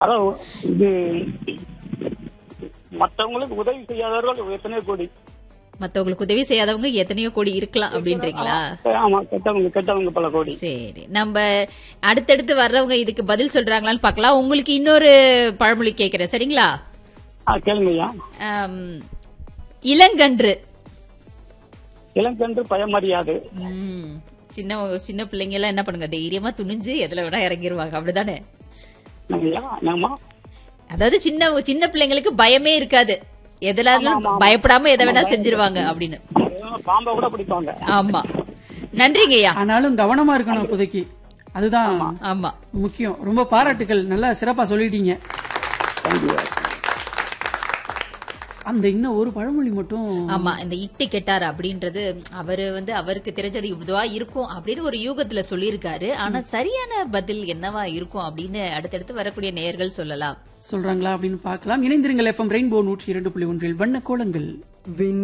அதான் இது மற்றவங்களுக்கு உதவி செய்யாதவர்கள் எத்தனையோ கோடி மத்தவங்களுக்கு உதவி செய்யாதவங்க எத்தனையோ கோடி இருக்கலாம் அப்படின்றீங்களா ஆமா கெட்டவங்க கெட்டவங்க பல கோடி சரி நம்ம அடுத்தடுத்து வர்றவங்க இதுக்கு பதில் சொல்றாங்களான்னு பார்க்கலாம் உங்களுக்கு இன்னொரு பழமொழி கேக்குறேன் சரிங்களா ஆ கேளுங்க ஐயா ஆம், இளங்கன்று இளங்கன்று பயமறியாது ம், சின்ன சின்ன பிள்ளைங்க எல்லாம் என்ன பண்ணுங்க தைரியமா துணிஞ்சு எதுல வேணா இறங்கிருவாங்க அப்படிதானே ஐயா என்னம்மா அதாவது சின்ன சின்ன பிள்ளைங்களுக்கு பயமே இருக்காது எதுலாலும் பயப்படாம எதை வேணா செஞ்சிருவாங்க அப்படின்னு பாம்பை கூட பிடிப்பாங்க ஆமா நன்றிங்க ஐயா ஆனாலும் கவனமா இருக்கணும் இப்போதைக்கு அதுதான் ஆமா முக்கியம் ரொம்ப பாராட்டுகள் நல்லா சிறப்பா சொல்லிட்டீங்க தேங்க்யூ அந்த இன்னும் ஒரு பழமொழி மட்டும் ஆமா இந்த இட்டு கெட்டார் அப்படின்றது அவரு வந்து அவருக்கு தெரிஞ்சது இதுவா இருக்கும் அப்படின்னு ஒரு யூகத்துல சொல்லியிருக்காரு ஆனா சரியான பதில் என்னவா இருக்கும் அப்படின்னு அடுத்தடுத்து வரக்கூடிய நேயர்கள் சொல்லலாம் சொல்றாங்களா அப்படின்னு பார்க்கலாம் இணைந்திருங்கள் எஃப்எம் ரெயின்போ நூற்றி இரண்டு புள்ளி ஒன்றில் வண்ண கோலங்கள்